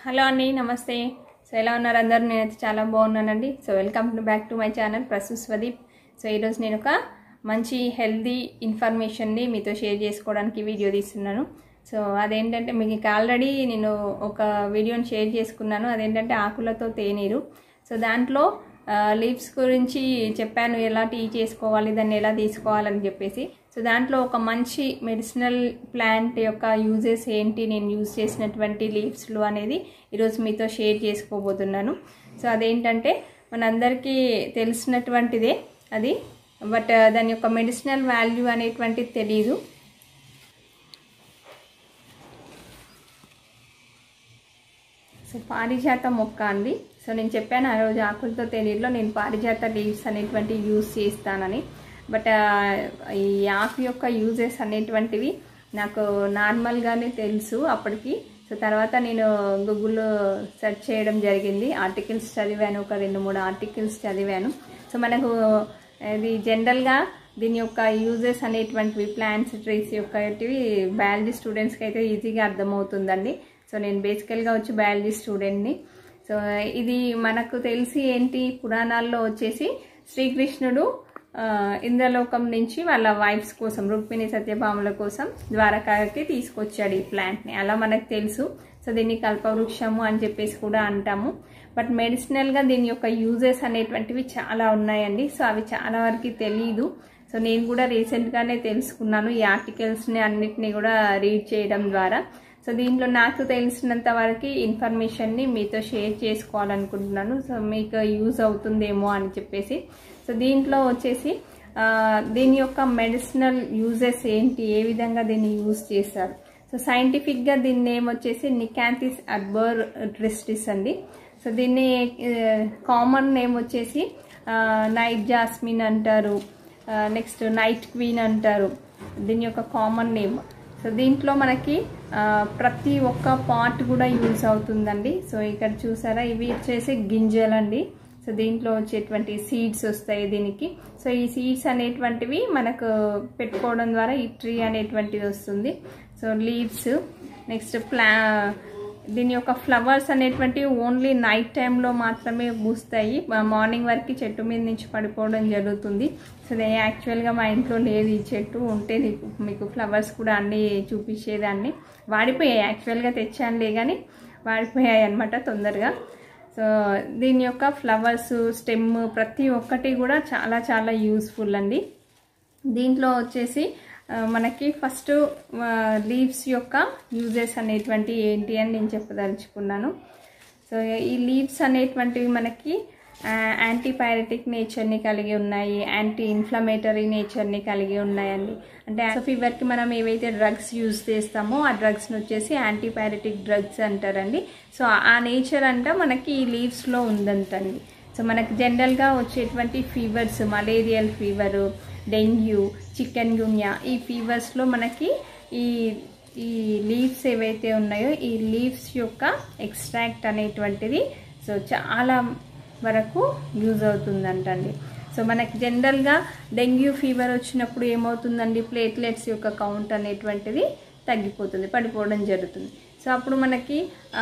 hello అండి నమస్తే so ఎలా ఉన్నారు అందరూ నేనైతే చాలా బాగున్నానండి so welcome back to my channel Prasu Swadeep so ఈరోజు నేను ఒక మంచి హెల్దీ ఇన్ఫర్మేషన్ని మీతో షేర్ చేసుకోవడానికి వీడియో తీస్తున్నాను సో అదేంటంటే మీకు ఆల్రెడీ నేను ఒక వీడియోని షేర్ చేసుకున్నాను అదేంటంటే ఆకులతో తేనీరు సో దాంట్లో లీవ్స్ గురించి చెప్పాను ఎలా టీ చేసుకోవాలి దాన్ని ఎలా తీసుకోవాలని చెప్పేసి సో దాంట్లో ఒక మంచి మెడిసినల్ ప్లాంట్ యొక్క యూజెస్ ఏంటి నేను యూజ్ చేసినటువంటి లీవ్స్లు అనేది ఈరోజు మీతో షేర్ చేసుకోబోతున్నాను సో అదేంటంటే మనందరికీ తెలిసినటువంటిదే అది బట్ దాని యొక్క మెడిసినల్ వాల్యూ అనేటువంటిది తెలియదు సో పారిజాత మొక్క అండి సో నేను చెప్పాను ఆ రోజు ఆకులతో తెలియదులో నేను పారిజాత లీవ్స్ అనేటువంటివి యూజ్ చేస్తానని బట్ ఈ ఆకు యొక్క యూజెస్ అనేటువంటివి నాకు నార్మల్గానే తెలుసు అప్పటికి సో తర్వాత నేను గూగుల్లో సెర్చ్ చేయడం జరిగింది ఆర్టికల్స్ చదివాను ఒక రెండు మూడు ఆర్టికల్స్ చదివాను సో మనకు ఇది జనరల్గా దీని యొక్క యూజెస్ అనేటువంటివి ప్లాంట్స్ ట్రీస్ యొక్కటివి బయాలజీ స్టూడెంట్స్కి అయితే ఈజీగా అర్థమవుతుందండి సో నేను బేసికల్గా వచ్చి బయాలజీ స్టూడెంట్ని సో ఇది మనకు తెలిసి ఏంటి పురాణాల్లో వచ్చేసి శ్రీకృష్ణుడు ఇంద్రలోకం నుంచి వాళ్ళ వైఫ్స్ కోసం రుక్మిణి సత్యభామల కోసం ద్వారకాకి తీసుకొచ్చాడు ఈ ప్లాంట్ని అలా మనకు తెలుసు సో దీన్ని కల్పవృక్షము అని చెప్పేసి కూడా అంటాము బట్ మెడిసినల్గా దీని యొక్క యూజెస్ అనేటువంటివి చాలా ఉన్నాయండి సో అవి చాలా వరకు తెలియదు సో నేను కూడా రీసెంట్గానే తెలుసుకున్నాను ఈ ఆర్టికల్స్ని అన్నిటినీ కూడా రీడ్ చేయడం ద్వారా సో దీంట్లో నాకు తెలిసినంత వరకు ఇన్ఫర్మేషన్ని మీతో షేర్ చేసుకోవాలనుకుంటున్నాను సో మీకు యూజ్ అవుతుందేమో అని చెప్పేసి సో దీంట్లో వచ్చేసి దీని యొక్క మెడిసినల్ యూజెస్ ఏంటి ఏ విధంగా దీన్ని యూజ్ చేస్తారు సో సైంటిఫిక్గా దీని నేమ్ వచ్చేసి నికాంతిస్ అర్బర్ ట్రిస్టిస్ అండి సో దీన్ని కామన్ నేమ్ వచ్చేసి నైట్ జాస్మిన్ అంటారు నెక్స్ట్ నైట్ క్వీన్ అంటారు దీని యొక్క కామన్ నేమ్ సో దీంట్లో మనకి ప్రతి ఒక్క పార్ట్ కూడా యూజ్ అవుతుందండి సో ఇక్కడ చూసారా ఇవి వచ్చేసి గింజలండి సో దీంట్లో వచ్చేటువంటి సీడ్స్ వస్తాయి దీనికి సో ఈ సీడ్స్ అనేటువంటివి మనకు పెట్టుకోవడం ద్వారా ఈ ట్రీ అనేటువంటిది వస్తుంది సో లీవ్స్ నెక్స్ట్ ప్లా దీని యొక్క ఫ్లవర్స్ అనేటువంటివి ఓన్లీ నైట్ టైంలో మాత్రమే పూస్తాయి మార్నింగ్ వరకు చెట్టు మీద నుంచి పడిపోవడం జరుగుతుంది సో అది యాక్చువల్గా మా ఇంట్లో లేదు ఈ చెట్టు ఉంటే నీకు మీకు ఫ్లవర్స్ కూడా అన్నీ చూపించేదాన్ని వాడిపోయాయి యాక్చువల్గా తెచ్చానులే కానీ వాడిపోయాయి అనమాట తొందరగా సో దీని యొక్క ఫ్లవర్స్ స్టెమ్ ప్రతి ఒక్కటి కూడా చాలా చాలా యూస్ఫుల్ అండి దీంట్లో వచ్చేసి మనకి ఫస్ట్ లీవ్స్ యొక్క యూజెస్ అనేటువంటి ఏంటి అని నేను చెప్పదలుచుకున్నాను సో ఈ లీవ్స్ అనేటువంటివి మనకి యాంటీపైరటిక్ నేచర్ని కలిగి ఉన్నాయి యాంటీ ఇన్ఫ్లమేటరీ నేచర్ని కలిగి ఉన్నాయండి అంటే ఫీవర్కి మనం ఏవైతే డ్రగ్స్ యూజ్ చేస్తామో ఆ డ్రగ్స్ని వచ్చేసి యాంటీపైరటిక్ డ్రగ్స్ అంటారండి సో ఆ నేచర్ అంట మనకి ఈ లీవ్స్లో ఉందంటండి సో మనకి జనరల్గా వచ్చేటువంటి fevers malarial fever dengue chikungunya ఈ ఫీవర్స్లో మనకి ఈ ఈ లీవ్స్ ఏవైతే ఉన్నాయో ఈ లీవ్స్ యొక్క ఎక్స్ట్రాక్ట్ అనేటువంటిది సో చాలా వరకు యూజ్ అవుతుందంటండి సో మనకి జనరల్గా డెంగ్యూ ఫీవర్ వచ్చినప్పుడు ఏమవుతుందండి ప్లేట్లెట్స్ యొక్క కౌంట్ అనేటువంటిది తగ్గిపోతుంది పడిపోవడం జరుగుతుంది సో అప్పుడు మనకి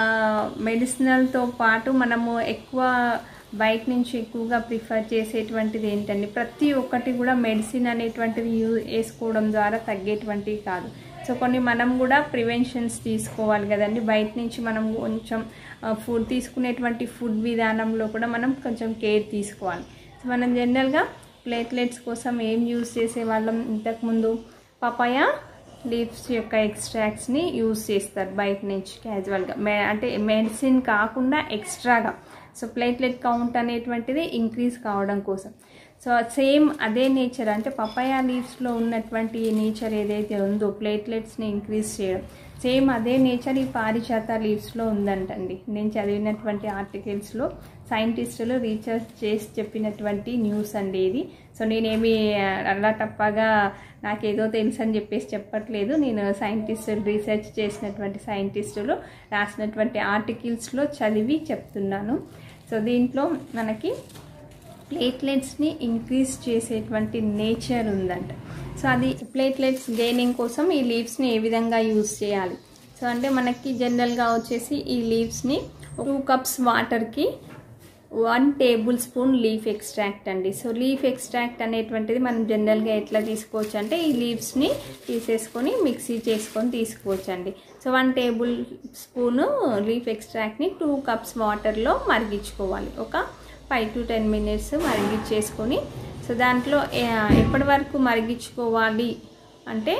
మెడిసినల్తో పాటు మనము ఎక్కువ బయట నుంచి ఎక్కువగా ప్రిఫర్ చేసేటువంటిది ఏంటండి ప్రతి ఒక్కటి కూడా మెడిసిన్ అనేటువంటిది యూ వేసుకోవడం ద్వారా తగ్గేటువంటివి కాదు సో కొన్ని మనం కూడా ప్రివెన్షన్స్ తీసుకోవాలి కదండి బయట నుంచి మనం కొంచెం ఫుడ్ తీసుకునేటువంటి ఫుడ్ విధానంలో కూడా మనం కొంచెం కేర్ తీసుకోవాలి సో మనం జనరల్గా ప్లేట్లెట్స్ కోసం ఏం యూజ్ చేసేవాళ్ళం ఇంతకుముందు పపాయ లీవ్స్ యొక్క ఎక్స్ట్రాక్ట్స్ని యూజ్ చేస్తారు బయట నుంచి క్యాజువల్గా మే అంటే మెడిసిన్ కాకుండా ఎక్స్ట్రాగా సో ప్లేట్లెట్ కౌంట్ అనేటువంటిది ఇంక్రీజ్ కావడం కోసం సో సేమ్ అదే నేచర్ అంటే పపాయా లీవ్స్లో ఉన్నటువంటి నేచర్ ఏదైతే ఉందో ప్లేట్లెట్స్ని ఇంక్రీజ్ చేయడం సేమ్ అదే నేచర్ ఈ పారిజాత లీవ్స్లో ఉందంటండి నేను చదివినటువంటి ఆర్టికల్స్లో సైంటిస్టులు రీసెర్చ్ చేసి చెప్పినటువంటి న్యూస్ అండి ఇది సో నేనేమి అలా తప్పగా నాకేదో తెలుసు అని చెప్పేసి చెప్పట్లేదు నేను సైంటిస్టులు రీసెర్చ్ చేసినటువంటి సైంటిస్టులు రాసినటువంటి ఆర్టికల్స్లో చదివి చెప్తున్నాను సో దీంట్లో మనకి ప్లేట్లెట్స్ని ఇంక్రీజ్ చేసేటువంటి నేచర్ ఉందంట సో అది ప్లేట్లెట్స్ గెయినింగ్ కోసం ఈ లీవ్స్ని ఏ విధంగా యూజ్ చేయాలి సో సో అంటే మనకి జనరల్గా వచ్చేసి ఈ లీవ్స్ని టూ కప్స్ వాటర్కి one tablespoon leaf extract అండి సో లీఫ్ ఎక్స్ట్రాక్ట్ అనేటువంటిది మనం జనరల్గా ఎట్లా తీసుకోవచ్చు అంటే ఈ లీవ్స్ని తీసేసుకొని మిక్సీ చేసుకొని తీసుకోవచ్చు అండి so one tablespoon leaf ఎక్స్ట్రాక్ట్ని టూ కప్స్ వాటర్లో మరిగించుకోవాలి ఒక ఫైవ్ టు టెన్ మినిట్స్ మరిగించేసుకొని సో దాంట్లో ఏ- ఎప్పటి వరకు మరిగించుకోవాలి అంటే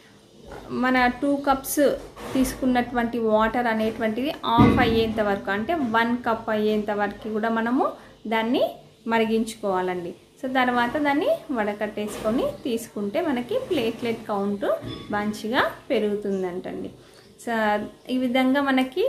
మన టూ కప్స్ తీసుకున్నటువంటి వాటర్ అనేటువంటిది ఆఫ్ అయ్యేంత వరకు అంటే వన్ కప్ అయ్యేంత వరకు కూడా మనము దాన్ని మరిగించుకోవాలండి సో తర్వాత దాన్ని వడకట్టేసుకొని తీసుకుంటే మనకి ప్లేట్లెట్ కౌంట్ మంచిగా పెరుగుతుందంటండి సో ఈ విధంగా మనకి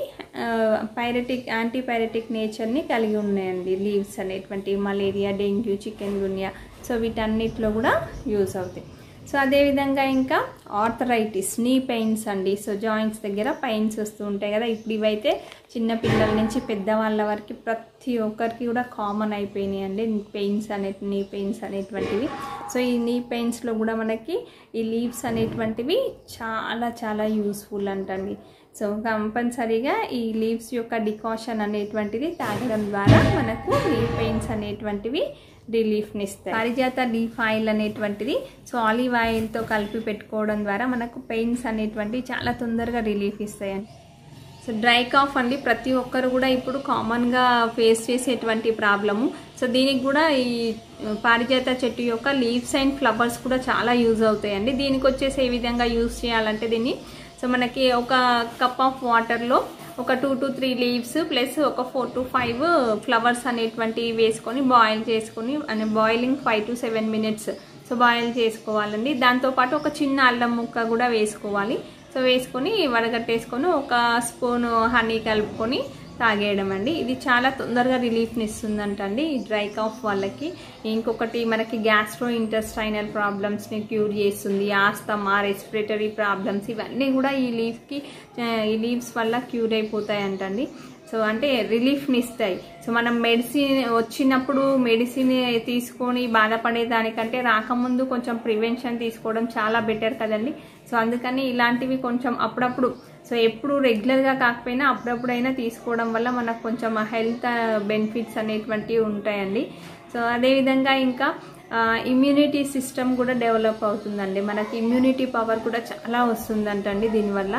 పైరటిక్ యాంటీపైరటిక్ నేచర్ని కలిగి ఉన్నాయండి లీవ్స్ అనేటువంటి malaria dengue chikungunya so వీటన్నిటిలో కూడా యూజ్ అవుతాయి సో అదేవిధంగా ఇంకా ఆర్థరైటిస్ నీ పెయిన్స్ అండి సో జాయింట్స్ దగ్గర పెయిన్స్ వస్తూ ఉంటాయి కదా ఇప్పుడు ఇవైతే చిన్న పిల్లల నుంచి పెద్దవాళ్ళ వరకు ప్రతి ఒక్కరికి కూడా కామన్ అయిపోయినాయి అండి పెయిన్స్ అనే నీ పెయిన్స్ అనేటువంటివి సో ఈ నీ పెయిన్స్లో కూడా మనకి ఈ లీవ్స్ అనేటువంటివి చాలా చాలా యూస్ఫుల్ అంటండి సో కంపల్సరీగా ఈ లీవ్స్ యొక్క డికాషన్ అనేటువంటిది తాగడం ద్వారా మనకు నీ పెయిన్స్ అనేటువంటివి రిలీఫ్ని ఇస్తాయి పారిజాత లీఫ్ ఆయిల్ అనేటువంటిది సో ఆలివ్ ఆయిల్తో కలిపి పెట్టుకోవడం ద్వారా మనకు పెయిన్స్ అనేటువంటివి చాలా తొందరగా రిలీఫ్ ఇస్తాయండి సో డ్రై కాఫ్ అండి ప్రతి ఒక్కరు కూడా ఇప్పుడు కామన్గా ఫేస్ చేసేటువంటి ప్రాబ్లము సో దీనికి కూడా ఈ పారిజాత చెట్టు యొక్క లీవ్స్ అండ్ ఫ్లవర్స్ కూడా చాలా యూజ్ అవుతాయండి దీనికి వచ్చేసి ఏ విధంగా యూజ్ చేయాలంటే దీన్ని సో మనకి ఒక కప్ ఆఫ్ వాటర్లో ఒక two to three leaves plus ఒక ఫోర్ టు ఫైవ్ ఫ్లవర్స్ అనేటువంటివి వేసుకొని బాయిల్ చేసుకొని అంటే boiling five to seven minutes so boil చేసుకోవాలండి దాంతోపాటు ఒక చిన్న అల్లం ముక్క కూడా వేసుకోవాలి సో వేసుకొని వడగట్టేసుకొని ఒక స్పూన్ హనీ కలుపుకొని తాగేయడం అండి ఇది చాలా తొందరగా రిలీఫ్ని ఇస్తుందంటండి ఈ డ్రై కాఫ్ వాళ్ళకి ఇంకొకటి మనకి గ్యాస్ట్రో ఇంటెస్టైనల్ ప్రాబ్లమ్స్ని క్యూర్ చేస్తుంది ఆస్తమా రెస్పిరేటరీ ప్రాబ్లమ్స్ ఇవన్నీ కూడా ఈ లీఫ్కి ఈ లీవ్స్ వల్ల క్యూర్ అయిపోతాయంటండి సో అంటే రిలీఫ్ని ఇస్తాయి సో మనం మెడిసిన్ వచ్చినప్పుడు మెడిసిన్ తీసుకొని బాధపడే దానికంటే రాకముందు కొంచెం ప్రివెన్షన్ తీసుకోవడం చాలా బెటర్ కదండి సో అందుకని ఇలాంటివి కొంచెం అప్పుడప్పుడు సో ఎప్పుడు రెగ్యులర్గా కాకపోయినా అప్పుడప్పుడైనా తీసుకోవడం వల్ల మనకు కొంచెం హెల్త్ బెనిఫిట్స్ అనేటువంటివి ఉంటాయండి సో అదేవిధంగా ఇంకా ఇమ్యూనిటీ సిస్టమ్ కూడా డెవలప్ అవుతుందండి మనకి ఇమ్యూనిటీ పవర్ కూడా చాలా వస్తుందంటండి దీనివల్ల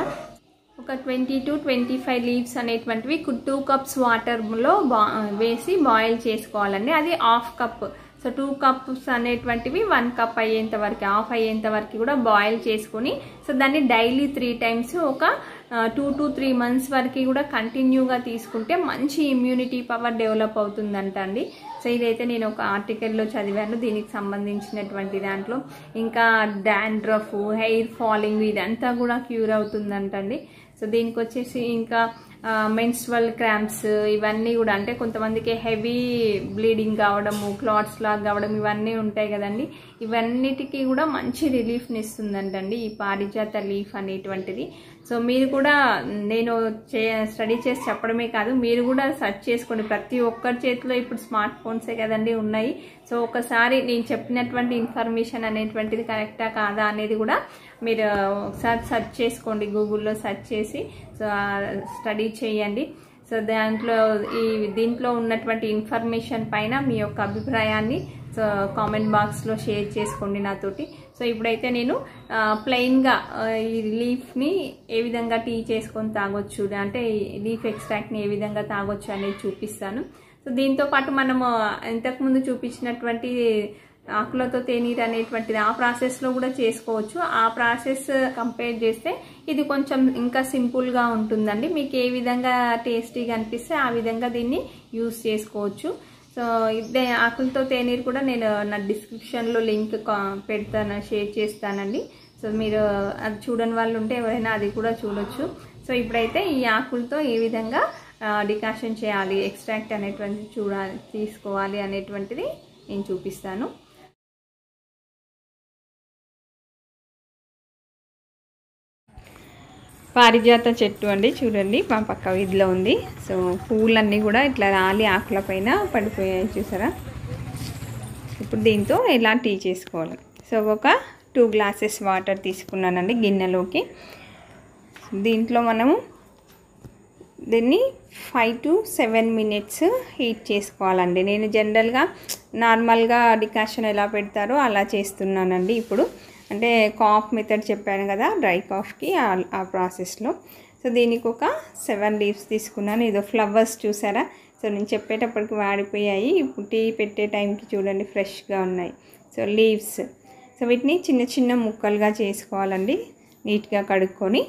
ఒక twenty to twenty five leaves అనేటువంటివి టూ కప్స్ వాటర్లో బా వేసి బాయిల్ చేసుకోవాలండి అది half cup so two cups అనేటువంటివి వన్ కప్ అయ్యేంత వరకు హాఫ్ అయ్యేంత వరకు కూడా బాయిల్ చేసుకొని సో దాన్ని డైలీ త్రీ టైమ్స్ ఒక టూ టు త్రీ మంత్స్ వరకు కూడా కంటిన్యూగా తీసుకుంటే మంచి ఇమ్యూనిటీ పవర్ డెవలప్ అవుతుందంట అండి సో ఇదైతే నేను ఒక ఆర్టికల్లో చదివాను దీనికి సంబంధించినటువంటి దాంట్లో ఇంకా డాండ్రఫ్ హెయిర్ ఫాలింగ్ ఇదంతా కూడా క్యూర్ అవుతుందంటండి సో దీనికి వచ్చేసి ఇంకా మెన్స్ట్రల్ క్రాంప్స్ ఇవన్నీ కూడా అంటే కొంతమందికి హెవీ బ్లీడింగ్ కావడము క్లాట్స్ లాగా కావడం ఇవన్నీ ఉంటాయి కదండి ఇవన్నిటికీ కూడా మంచి రిలీఫ్ని ఇస్తుందంటండి ఈ పారిజాత లీఫ్ అనేటువంటిది సో మీరు కూడా నేను చే స్టడీ చేసి చెప్పడమే కాదు మీరు కూడా సెర్చ్ చేసుకోండి ప్రతి ఒక్కరి చేతిలో ఇప్పుడు స్మార్ట్ ఫోన్సే కదండి ఉన్నాయి సో ఒకసారి నేను చెప్పినటువంటి ఇన్ఫర్మేషన్ అనేటువంటిది కరెక్టా కాదా అనేది కూడా మీరు ఒకసారి సెర్చ్ చేసుకోండి గూగుల్లో సెర్చ్ చేసి సో స్టడీ చేయండి సో దాంట్లో ఈ దీంట్లో ఉన్నటువంటి ఇన్ఫర్మేషన్ పైన మీ యొక్క అభిప్రాయాన్ని సో కామెంట్ బాక్స్లో షేర్ చేసుకోండి నాతోటి సో ఇప్పుడైతే నేను ప్లెయిన్గా ఈ లీఫ్ని ఏ విధంగా టీ చేసుకొని తాగొచ్చు అంటే లీఫ్ ఎక్స్ట్రాక్ట్ని ఏ విధంగా తాగొచ్చు అనేది చూపిస్తాను సో దీంతో పాటు మనము ఇంతకుముందు చూపించినటువంటి ఆకులతో తేనీరు అనేటువంటిది ఆ ప్రాసెస్లో కూడా చేసుకోవచ్చు ఆ ప్రాసెస్ కంపేర్ చేస్తే ఇది కొంచెం ఇంకా సింపుల్గా ఉంటుందండి మీకు ఏ విధంగా టేస్టీగా అనిపిస్తే ఆ విధంగా దీన్ని యూస్ చేసుకోవచ్చు సో ఇదే ఆకులతో తేనీరు కూడా నేను నా డిస్క్రిప్షన్లో లింక్ పెడతాను షేర్ చేస్తానండి సో మీరు అది చూడని వాళ్ళు ఉంటే ఎవరైనా అది కూడా చూడొచ్చు సో ఇప్పుడైతే ఈ ఆకులతో ఏ విధంగా డికాషన్ చేయాలి ఎక్స్ట్రాక్ట్ అనేటువంటిది చూడాలి తీసుకోవాలి అనేటువంటిది నేను చూపిస్తాను పారిజాత చెట్టు అండి చూడండి మా పక్క వీధిలో ఉంది సో పువ్వులన్నీ కూడా ఇట్లా రాలి ఆకుల పైన పడిపోయాయి చూసారా ఇప్పుడు దీంతో ఎలా టీ చేసుకోవాలి సో ఒక టూ గ్లాసెస్ వాటర్ తీసుకున్నానండి గిన్నెలోకి సో దీంట్లో మనము దీన్ని five to seven minutes heat చేసుకోవాలండి నేను జనరల్గా నార్మల్గా డికాషన్ ఎలా పెడతారో అలా చేస్తున్నానండి ఇప్పుడు అంటే కాఫ్ మెథడ్ చెప్పాను కదా డ్రై కాఫ్కి ఆ ప్రాసెస్లో సో దీనికి ఒక సెవెన్ లీవ్స్ తీసుకున్నాను ఇదో ఫ్లవర్స్ చూసారా సో నేను చెప్పేటప్పటికి వాడిపోయాయి ఇప్పుడు టీ పెట్టే టైంకి చూడండి ఫ్రెష్గా ఉన్నాయి సో లీవ్స్ సో వీటిని చిన్న చిన్న ముక్కలుగా చేసుకోవాలండి నీట్గా కడుక్కొని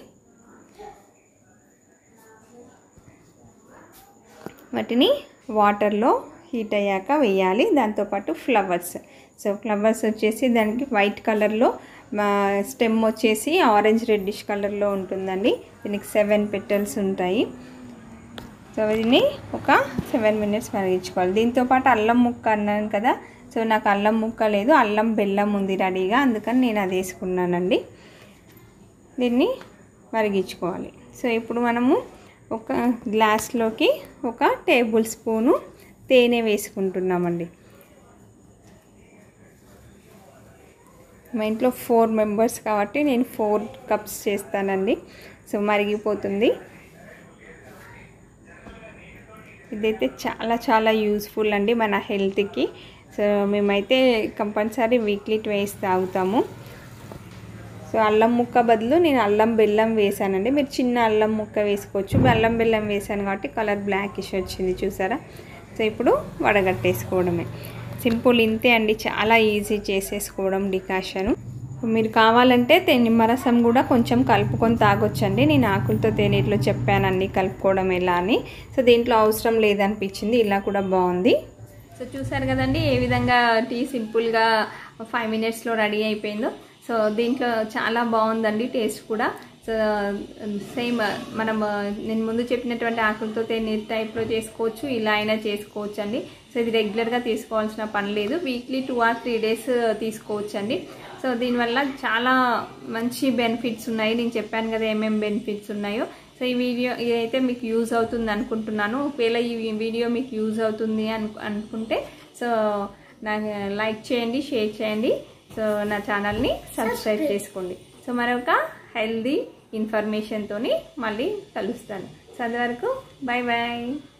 వాటిని వాటర్లో హీట్ అయ్యాక వేయాలి దాంతోపాటు ఫ్లవర్స్ సో ఫ్లవర్స్ వచ్చేసి దానికి వైట్ కలర్లో స్టెమ్ వచ్చేసి ఆరెంజ్ రెడ్డిష్ కలర్లో ఉంటుందండి దీనికి సెవెన్ పెటల్స్ ఉంటాయి సో దీన్ని ఒక సెవెన్ మినిట్స్ మరిగించుకోవాలి దీంతోపాటు అల్లం ముక్క అన్నాను కదా సో నాకు అల్లం ముక్క లేదు అల్లం బెల్లం ఉంది రెడీగా అందుకని నేను అది వేసుకున్నానండి దీన్ని మరిగించుకోవాలి సో ఇప్పుడు మనము ఒక గ్లాస్లోకి ఒక టేబుల్ స్పూను తేనె వేసుకుంటున్నామండి మా ఇంట్లో ఫోర్ మెంబర్స్ కాబట్టి నేను ఫోర్ కప్స్ చేస్తానండి సో మరిగిపోతుంది ఇదైతే చాలా చాలా యూస్ఫుల్ అండి మన హెల్త్కి సో మేమైతే కంపల్సరీ వీక్లీ ట్వైస్ తాగుతాము సో అల్లం ముక్క బదులు నేను అల్లం బెల్లం వేసానండి మీరు చిన్న అల్లం ముక్క వేసుకోవచ్చు అల్లం బెల్లం వేసాను కాబట్టి కలర్ బ్లాకిష్ వచ్చింది చూసారా సో ఇప్పుడు వడగట్టేసుకోవడమే సింపుల్ ఇంతే అండి చాలా ఈజీ చేసేసుకోవడం డికాషను మీరు కావాలంటే నిమ్మరసం కూడా కొంచెం కలుపుకొని తాగొచ్చండి నేను ఆకులతో తేనీటిలో చెప్పానండి కలుపుకోవడం ఎలా అని సో దీంట్లో అవసరం లేదనిపించింది ఇలా కూడా బాగుంది సో చూసారు కదండి ఏ విధంగా టీ సింపుల్గా ఫైవ్ మినిట్స్లో రెడీ అయిపోయిందో సో దీంట్లో చాలా బాగుందండి టేస్ట్ కూడా సో సేమ్ మనం నేను ముందు చెప్పినటువంటి ఆకులతో తేనీరు టైప్లో చేసుకోవచ్చు ఇలా అయినా చేసుకోవచ్చు అండి సో ఇది రెగ్యులర్గా తీసుకోవాల్సిన పని లేదు weekly two or three days తీసుకోవచ్చు అండి సో దీనివల్ల చాలా మంచి బెనిఫిట్స్ ఉన్నాయి నేను చెప్పాను కదా ఏమేమి బెనిఫిట్స్ ఉన్నాయో సో ఈ వీడియో ఇదైతే మీకు యూజ్ అవుతుంది అనుకుంటున్నాను ఒకవేళ ఈ వీడియో మీకు యూజ్ అవుతుంది అను అనుకుంటే సో నాకు లైక్ చేయండి షేర్ చేయండి సో నా ఛానల్ని సబ్స్క్రైబ్ చేసుకోండి సో మరొక హెల్దీ ఇన్ఫర్మేషన్తో మళ్ళీ కలుస్తాను సో అది వరకు బాయ్ బాయ్